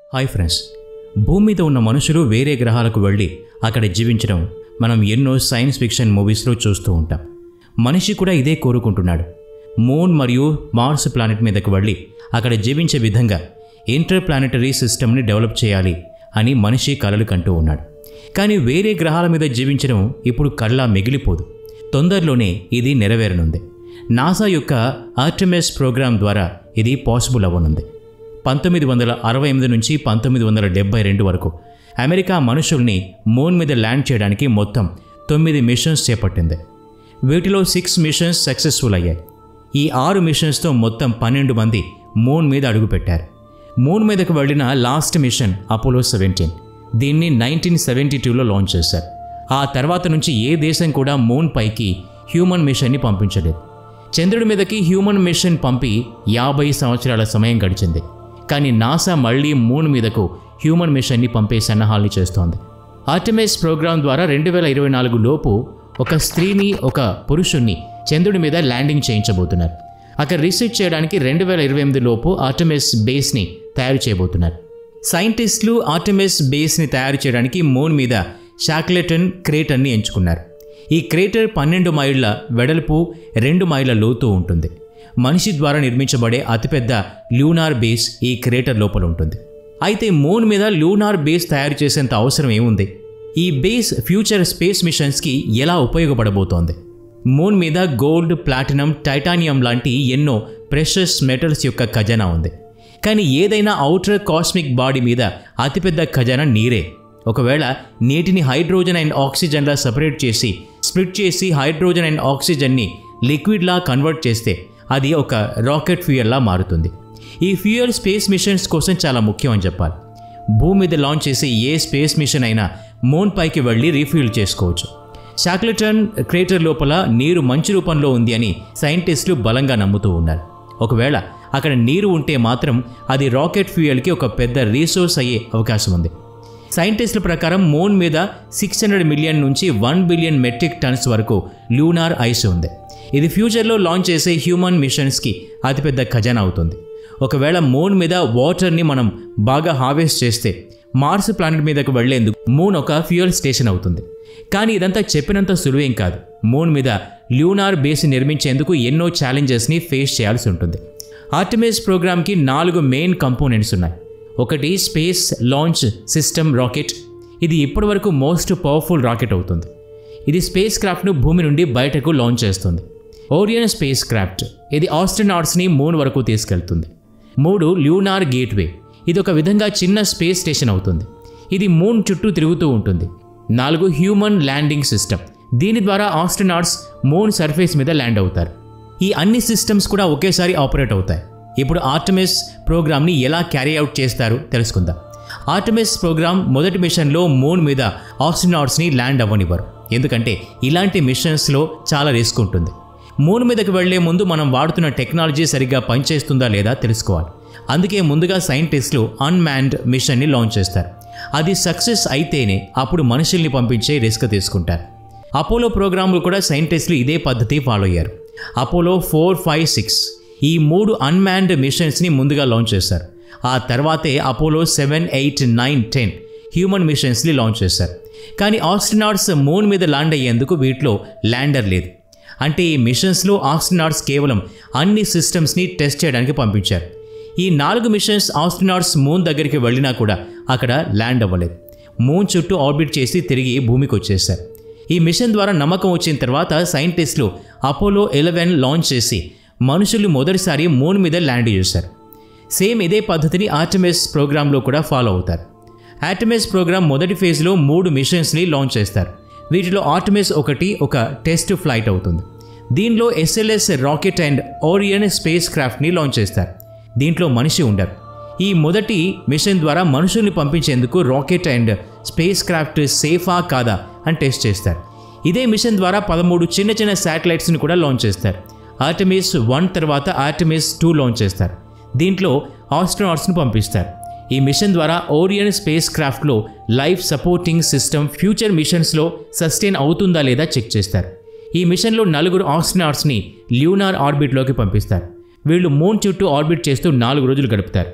hi friends భూమి మీద ఉన్న మనుషులు వేరే గ్రహాలకు వెళ్ళి అక్కడ జీవించడం మనం ఎన్నో సైన్స్ ఫిక్షన్ మూవీస్లో చూస్తూ ఉంటాం మనిషి కూడా ఇదే కోరుకుంటున్నాడు మూన్ మరియు మార్స్ ప్లానెట్ మీదకు వెళ్ళి అక్కడ జీవించే విధంగా ఇంటర్ ప్లానెటరీ సిస్టమ్ని డెవలప్ చేయాలి అని మనిషి కలలు కంటూ ఉన్నాడు కానీ వేరే గ్రహాల మీద జీవించడం ఇప్పుడు కళ్ళ మిగిలిపోదు తొందరలోనే ఇది నెరవేరనుంది నాసా యొక్క ఆర్టమెస్ ప్రోగ్రాం ద్వారా ఇది పాసిబుల్ అవ్వనుంది పంతొమ్మిది వందల అరవై ఎనిమిది నుంచి పంతొమ్మిది వందల డెబ్బై రెండు వరకు అమెరికా మనుషుల్ని మూన్ మీద ల్యాండ్ చేయడానికి మొత్తం తొమ్మిది మిషన్స్ చేపట్టింది వీటిలో సిక్స్ మిషన్స్ సక్సెస్ఫుల్ అయ్యాయి ఈ ఆరు మిషన్స్తో మొత్తం పన్నెండు మంది మూన్ మీద అడుగుపెట్టారు మూన్ మీదకు వెళ్ళిన లాస్ట్ మిషన్ అపోలో సెవెంటీన్ దీన్ని నైన్టీన్ సెవెంటీ టూలో లాంచ్ చేశారు ఆ తర్వాత నుంచి ఏ దేశం కూడా మూన్ పైకి హ్యూమన్ మిషన్ని పంపించలేదు చంద్రుడి మీదకి హ్యూమన్ మిషన్ పంపి యాభై సంవత్సరాల సమయం గడిచింది కానీ నాసా మళ్ళీ మూన్ మీదకు హ్యూమన్ మిషన్ని పంపే సన్నాహాల్ని చేస్తోంది ఆర్టెమిస్ ప్రోగ్రాం ద్వారా రెండు వేల ఇరవై నాలుగు లోపు ఒక స్త్రీని ఒక పురుషుణ్ణి చంద్రుడి మీద ల్యాండింగ్ చేయించబోతున్నారు అక్కడ రీసెర్చ్ చేయడానికి రెండు వేల ఇరవై ఎనిమిది లోపు ఆర్టెమిస్ బేస్ని తయారు చేయబోతున్నారు సైంటిస్టులు ఆర్టెమిస్ బేస్ని తయారు చేయడానికి మూన్ మీద షాక్లెటన్ క్రేటర్ని ఎంచుకున్నారు ఈ క్రేటర్ పన్నెండు మైళ్ళ వెడల్పు రెండు మైళ్ళ లోతు ఉంటుంది మనిషి ద్వారా నిర్మించబడే అతిపెద్ద లూనార్ బేస్ ఈ క్రేటర్ లోపల ఉంటుంది అయితే మూన్ మీద లూనార్ బేస్ తయారు చేసేంత అవసరం ఏముంది ఈ బేస్ ఫ్యూచర్ స్పేస్ మిషన్స్కి ఎలా ఉపయోగపడబోతోంది మూన్ మీద గోల్డ్ ప్లాటినం టైటానియం లాంటి ఎన్నో ప్రెషస్ మెటల్స్ యొక్క ఖజానా ఉంది కానీ ఏదైనా అవుటర్ కాస్మిక్ బాడీ మీద అతిపెద్ద ఖజానా నీరే ఒకవేళ నీటిని హైడ్రోజన్ అండ్ ఆక్సిజన్లా సపరేట్ చేసి స్ప్లిట్ చేసి హైడ్రోజన్ అండ్ ఆక్సిజన్ని లిక్విడ్లా కన్వర్ట్ చేస్తే అది ఒక రాకెట్ ఫ్యూయల్లా మారుతుంది ఈ ఫ్యూయల్ స్పేస్ మిషన్స్ కోసం చాలా ముఖ్యం అని చెప్పాలి భూమి మీద లాంచ్ చేసే ఏ స్పేస్ మిషన్ అయినా మూన్ పైకి వెళ్ళి రీఫ్యూల్ చేసుకోవచ్చు షాక్లెటన్ క్రేటర్ లోపల నీరు మంచు రూపంలో ఉంది అని సైంటిస్టులు బలంగా నమ్ముతూ ఉన్నారు ఒకవేళ అక్కడ నీరు ఉంటే మాత్రం అది రాకెట్ ఫ్యూయల్కి ఒక పెద్ద రీసోర్స్ అయ్యే అవకాశం ఉంది సైంటిస్టుల ప్రకారం మూన్ మీద సిక్స్ హండ్రెడ్ మిలియన్ నుంచి వన్ బిలియన్ మెట్రిక్ టన్స్ వరకు లూనార్ ఐస్ ఉంది ఇది ఫ్యూచర్లో లాంచ్ చేసే హ్యూమన్ మిషన్స్కి అతిపెద్ద ఖజానా అవుతుంది ఒకవేళ మూన్ మీద వాటర్ని మనం బాగా హార్వెస్ట్ చేస్తే మార్స్ ప్లానెట్ మీదకు వెళ్లేందుకు మూన్ ఒక ఫ్యూయల్ స్టేషన్ అవుతుంది కానీ ఇదంతా చెప్పినంత సులువేం కాదు మూన్ మీద ల్యూనార్ బేస్ నిర్మించేందుకు ఎన్నో ఛాలెంజెస్ని ఫేస్ చేయాల్సి ఉంటుంది ఆర్టమిస్ ప్రోగ్రామ్కి నాలుగు మెయిన్ కంపోనెంట్స్ ఉన్నాయి ఒకటి స్పేస్ లాంచ్ సిస్టమ్ రాకెట్ ఇది ఇప్పటివరకు మోస్ట్ పవర్ఫుల్ రాకెట్ అవుతుంది ఇది స్పేస్ క్రాఫ్ట్ను భూమి నుండి బయటకు లాంచ్ చేస్తుంది ఓరియన్ స్పేస్ క్రాఫ్ట్ ఇది ఆస్ట్రనాట్స్ని మూన్ వరకు తీసుకెళ్తుంది మూడు ల్యూనార్ గేట్వే ఇది ఒక విధంగా చిన్న స్పేస్ స్టేషన్ అవుతుంది ఇది మూన్ చుట్టూ తిరుగుతూ ఉంటుంది నాలుగు హ్యూమన్ ల్యాండింగ్ సిస్టమ్ దీని ద్వారా ఆస్ట్రనాట్స్ మూన్ సర్ఫేస్ మీద ల్యాండ్ అవుతారు ఈ అన్ని సిస్టమ్స్ కూడా ఒకేసారి ఆపరేట్ అవుతాయి ఇప్పుడు ఆర్టమిస్ ప్రోగ్రామ్ని ఎలా క్యారీ అవుట్ చేస్తారు తెలుసుకుందాం ఆర్టమిస్ ప్రోగ్రామ్ మొదటి మిషన్లో మూన్ మీద ఆస్ట్రనాట్స్ని ల్యాండ్ అవ్వనివ్వరు ఎందుకంటే ఇలాంటి మిషన్స్లో చాలా రిస్క్ ఉంటుంది మూన్ మీదకి వెళ్లే ముందు మనం వాడుతున్న టెక్నాలజీ సరిగ్గా పనిచేస్తుందా లేదా తెలుసుకోవాలి అందుకే ముందుగా సైంటిస్టులు అన్మ్యాన్డ్ మిషన్ని లాంచ్ చేస్తారు అది సక్సెస్ అయితేనే అప్పుడు మనుషుల్ని పంపించే రిస్క్ తీసుకుంటారు అపోలో ప్రోగ్రాంలు కూడా సైంటిస్టులు ఇదే పద్ధతి ఫాలో అయ్యారు అపోలో ఫోర్ ఫైవ్ సిక్స్ ఈ మూడు అన్మ్యాన్డ్ మిషన్స్ని ముందుగా లాంచ్ చేశారు ఆ తర్వాతే Apollo seven eight nine ten human మిషన్స్ని లాంచ్ చేశారు కానీ ఆస్ట్రనాట్స్ మూన్ మీద ల్యాండ్ అయ్యేందుకు వీటిలో ల్యాండర్ లేదు అంటే ఈ మిషన్స్లో ఆస్ట్రనాట్స్ కేవలం అన్ని సిస్టమ్స్ని టెస్ట్ చేయడానికి పంపించారు ఈ నాలుగు మిషన్స్ ఆస్ట్రనాట్స్ మూన్ దగ్గరికి వెళ్ళినా కూడా అక్కడ ల్యాండ్ అవ్వలేదు మూన్ చుట్టూ ఆర్బిట్ చేసి తిరిగి భూమికి వచ్చేశారు ఈ మిషన్ ద్వారా నమ్మకం వచ్చిన తర్వాత సైంటిస్టులు అపోలో ఎలెవెన్ లాంచ్ చేసి మనుషులు మొదటిసారి మూన్ మీద ల్యాండ్ చేశారు సేమ్ ఇదే పద్ధతిని ఆర్టమిస్ ప్రోగ్రాంలో కూడా ఫాలో అవుతారు ఆర్టమిస్ ప్రోగ్రామ్ మొదటి ఫేజ్లో మూడు మిషన్స్ని లాంచ్ చేస్తారు వీటిలో ఆర్టమిస్ ఒకటి ఒక టెస్ట్ ఫ్లైట్ అవుతుంది దీనిలో SLS rocket and Orion space క్రాఫ్ట్ని లాంచ్ చేస్తారు దీంట్లో మనిషి ఉండరు ఈ మొదటి మిషన్ ద్వారా మనుషుల్ని పంపించేందుకు రాకెట్ అండ్ స్పేస్ క్రాఫ్ట్ సేఫా కాదా అని టెస్ట్ చేస్తారు ఇదే మిషన్ ద్వారా పదమూడు చిన్న చిన్న శాటిలైట్స్ని కూడా లాంచ్ చేస్తారు ఆర్టమిస్ వన్ తర్వాత ఆర్టమిస్ టూ లాంచ్ చేస్తారు దీంట్లో ఆస్ట్రోనాట్స్ను పంపిస్తారు ఈ మిషన్ ద్వారా ఓరియన్ స్పేస్ క్రాఫ్ట్లో లైఫ్ సపోర్టింగ్ సిస్టమ్ ఫ్యూచర్ మిషన్స్లో సస్టైన్ అవుతుందా లేదా చెక్ చేస్తారు ఈ మిషన్లో నలుగురు ఆస్ట్రోనాట్స్ని ల్యూనార్ ఆర్బిట్లోకి పంపిస్తారు వీళ్ళు మూన్ చుట్టూ ఆర్బిట్ చేస్తూ నాలుగు రోజులు గడుపుతారు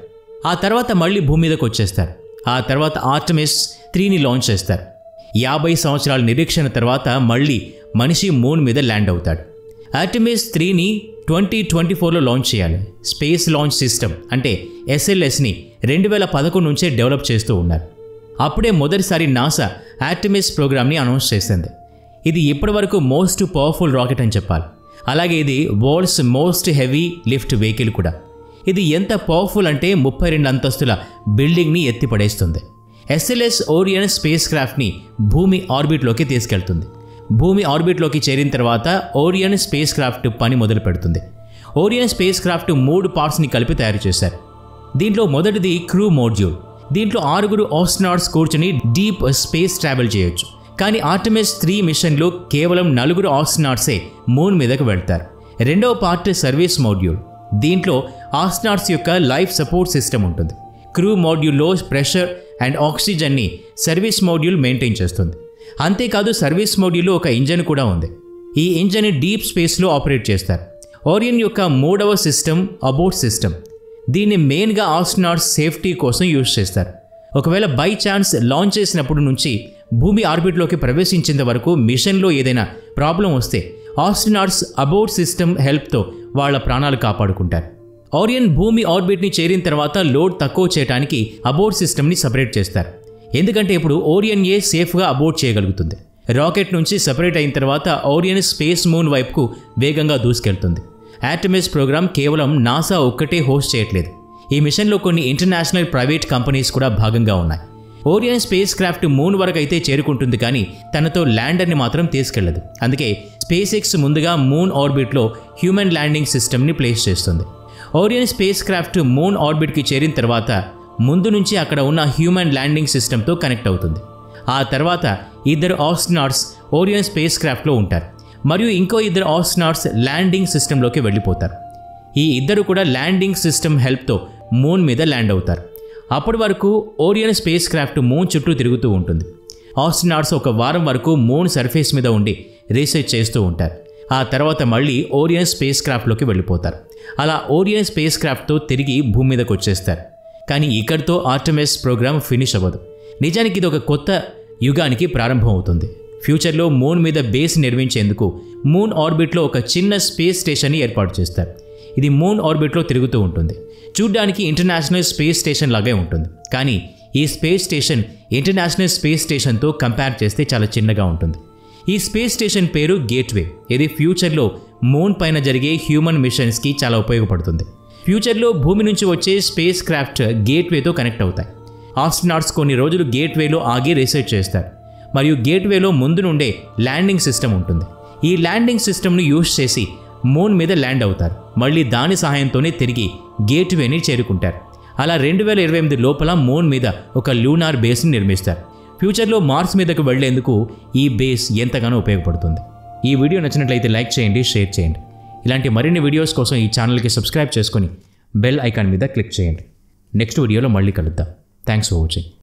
ఆ తర్వాత మళ్ళీ భూమి మీదకి వచ్చేస్తారు ఆ తర్వాత ఆర్టమిస్ త్రీని లాంచ్ చేస్తారు యాభై సంవత్సరాల నిరీక్షణ తర్వాత మళ్ళీ మనిషి మూన్ మీద ల్యాండ్ అవుతాడు ఆర్టమిస్ త్రీని ట్వంటీ ట్వంటీ ఫోర్లో లాంచ్ చేయాలి స్పేస్ లాంచ్ సిస్టమ్ అంటే ఎస్ఎల్ఎస్ని రెండు వేల పదకొండు నుంచే డెవలప్ చేస్తూ ఉన్నారు అప్పుడే మొదటిసారి నాసా ఆర్టమిస్ ప్రోగ్రామ్ని అనౌన్స్ చేసింది ఇది ఇప్పటివరకు మోస్ట్ పవర్ఫుల్ రాకెట్ అని చెప్పాలి అలాగే ఇది world's most heavy lift vehicle కూడా ఇది ఎంత పవర్ఫుల్ అంటే ముప్పై రెండు అంతస్తుల బిల్డింగ్ని ఎత్తిపడేస్తుంది ఎస్ఎల్ఎస్ ఓరియన్ స్పేస్ క్రాఫ్ట్ని భూమి ఆర్బిట్లోకి తీసుకెళ్తుంది భూమి ఆర్బిట్లోకి చేరిన తర్వాత ఓరియన్ స్పేస్ క్రాఫ్ట్ పని మొదలు పెడుతుంది ఓరియన్ స్పేస్ క్రాఫ్ట్ మూడు పార్ట్స్ని కలిపి తయారు చేశారు దీంట్లో మొదటిది క్రూ మోడ్యూల్ దీంట్లో ఆరుగురు ఆస్ట్రనాట్స్ కూర్చుని డీప్ స్పేస్ ట్రావెల్ చేయొచ్చు కానీ ఆర్టమిస్ త్రీ మిషన్లో కేవలం నలుగురు ఆస్ట్రనాట్సే మూన్ మీదకు వెళ్తారు రెండవ పార్ట్ సర్వీస్ మోడ్యూల్ దీంట్లో ఆస్ట్రనాట్స్ యొక్క లైఫ్ సపోర్ట్ సిస్టమ్ ఉంటుంది క్రూ మోడ్యూల్లో ప్రెషర్ అండ్ ఆక్సిజన్ని సర్వీస్ మోడ్యూల్ మెయింటైన్ చేస్తుంది అంతేకాదు సర్వీస్ మోడ్యూల్లో ఒక ఇంజన్ కూడా ఉంది ఈ ఇంజన్ డీప్ స్పేస్లో ఆపరేట్ చేస్తారు ఓరియన్ యొక్క మూడవ సిస్టమ్ అబోట్ సిస్టమ్ దీన్ని మెయిన్గా ఆస్ట్రనాట్స్ సేఫ్టీ కోసం యూజ్ చేస్తారు ఒకవేళ బై ఛాన్స్ లాంచ్ చేసినప్పుడు నుంచి భూమి ఆర్బిట్లోకి ప్రవేశించేంత వరకు మిషన్లో ఏదైనా ప్రాబ్లం వస్తే ఆస్ట్రనాట్స్ అబౌట్ సిస్టమ్ హెల్ప్తో వాళ్ళ ప్రాణాలు కాపాడుకుంటారు ఓరియన్ భూమి ఆర్బిట్ని చేరిన తర్వాత లోడ్ తక్కువ చేయడానికి అబౌట్ సిస్టమ్ని సపరేట్ చేస్తారు ఎందుకంటే ఇప్పుడు ఓరియన్ ఏ సేఫ్గా అబౌట్ చేయగలుగుతుంది రాకెట్ నుంచి సపరేట్ అయిన తర్వాత ఓరియన్ స్పేస్ మూన్ వైపుకు వేగంగా దూసుకెళ్తుంది యాటమిస్ ప్రోగ్రామ్ కేవలం నాసా ఒక్కటే హోస్ట్ చేయట్లేదు ఈ మిషన్లో కొన్ని ఇంటర్నేషనల్ ప్రైవేట్ కంపెనీస్ కూడా భాగంగా ఉన్నాయి ఓరియన్ స్పేస్ క్రాఫ్ట్ మూన్ వరకు అయితే చేరుకుంటుంది కానీ తనతో ల్యాండర్ని మాత్రం తీసుకెళ్లదు అందుకే స్పేస్ ఎక్స్ ముందుగా మూన్ ఆర్బిట్లో హ్యూమన్ ల్యాండింగ్ సిస్టమ్ని ప్లేస్ చేస్తుంది ఓరియన్ స్పేస్ క్రాఫ్ట్ మూన్ ఆర్బిట్కి చేరిన తర్వాత ముందు నుంచి అక్కడ ఉన్న హ్యూమన్ ల్యాండింగ్ సిస్టమ్తో కనెక్ట్ అవుతుంది ఆ తర్వాత ఇద్దరు ఆస్ట్రనాట్స్ ఓరియన్ స్పేస్ క్రాఫ్ట్లో ఉంటారు మరియు ఇంకో ఇద్దరు ఆస్ట్రనాట్స్ ల్యాండింగ్ సిస్టంలోకి వెళ్ళిపోతారు ఈ ఇద్దరు కూడా ల్యాండింగ్ సిస్టమ్ హెల్ప్తో మూన్ మీద ల్యాండ్ అవుతారు అప్పటి వరకు ఓరియన్ స్పేస్ క్రాఫ్ట్ మూన్ చుట్టూ తిరుగుతూ ఉంటుంది ఆస్ట్రనాట్స్ ఒక వారం వరకు మూన్ సర్ఫేస్ మీద ఉండి రీసెర్చ్ చేస్తూ ఉంటారు ఆ తర్వాత మళ్ళీ ఓరియన్ స్పేస్ క్రాఫ్ట్లోకి వెళ్ళిపోతారు అలా ఓరియన్ స్పేస్ క్రాఫ్ట్తో తిరిగి భూమి మీదకి వచ్చేస్తారు కానీ ఇక్కడితో ఆర్టమిస్ ప్రోగ్రామ్ ఫినిష్ అవ్వదు నిజానికి ఇది ఒక కొత్త యుగానికి ప్రారంభం అవుతుంది ఫ్యూచర్లో మూన్ మీద బేస్ నిర్మించేందుకు మూన్ ఆర్బిట్లో ఒక చిన్న స్పేస్ స్టేషన్ని ఏర్పాటు చేస్తారు ఇది మూన్ ఆర్బిట్లో తిరుగుతూ ఉంటుంది చూడ్డానికి ఇంటర్నేషనల్ స్పేస్ స్టేషన్ లాగే ఉంటుంది కానీ ఈ స్పేస్ స్టేషన్ ఇంటర్నేషనల్ స్పేస్ స్టేషన్తో కంపేర్ చేస్తే చాలా చిన్నగా ఉంటుంది ఈ స్పేస్ స్టేషన్ పేరు గేట్వే ఇది ఫ్యూచర్లో మూన్ పైన జరిగే హ్యూమన్ మిషన్స్కి చాలా ఉపయోగపడుతుంది ఫ్యూచర్లో భూమి నుంచి వచ్చే స్పేస్ క్రాఫ్ట్ గేట్వేతో కనెక్ట్ అవుతాయి ఆస్ట్రనాట్స్ కొన్ని రోజులు గేట్వేలో ఆగి రీసెర్చ్ చేస్తారు మరియు గేట్వేలో ముందు నుండే ల్యాండింగ్ సిస్టమ్ ఉంటుంది ఈ ల్యాండింగ్ సిస్టమ్ను యూజ్ చేసి మూన్ మీద ల్యాండ్ అవుతారు మళ్ళీ దాని సహాయంతోనే తిరిగి గేట్వేని చేరుకుంటారు అలా రెండు వేల ఇరవై ఎనిమిది లోపల మూన్ మీద ఒక లూనార్ బేస్ని నిర్మిస్తారు ఫ్యూచర్లో మార్స్ మీదకు వెళ్లేందుకు ఈ బేస్ ఎంతగానో ఉపయోగపడుతుంది ఈ వీడియో నచ్చినట్లయితే లైక్ చేయండి షేర్ చేయండి ఇలాంటి మరిన్ని వీడియోస్ కోసం ఈ ఛానల్కి సబ్స్క్రైబ్ చేసుకొని బెల్ ఐకాన్ మీద క్లిక్ చేయండి నెక్స్ట్ వీడియోలో మళ్ళీ కలుద్దాం థ్యాంక్స్ ఫర్ వాచింగ్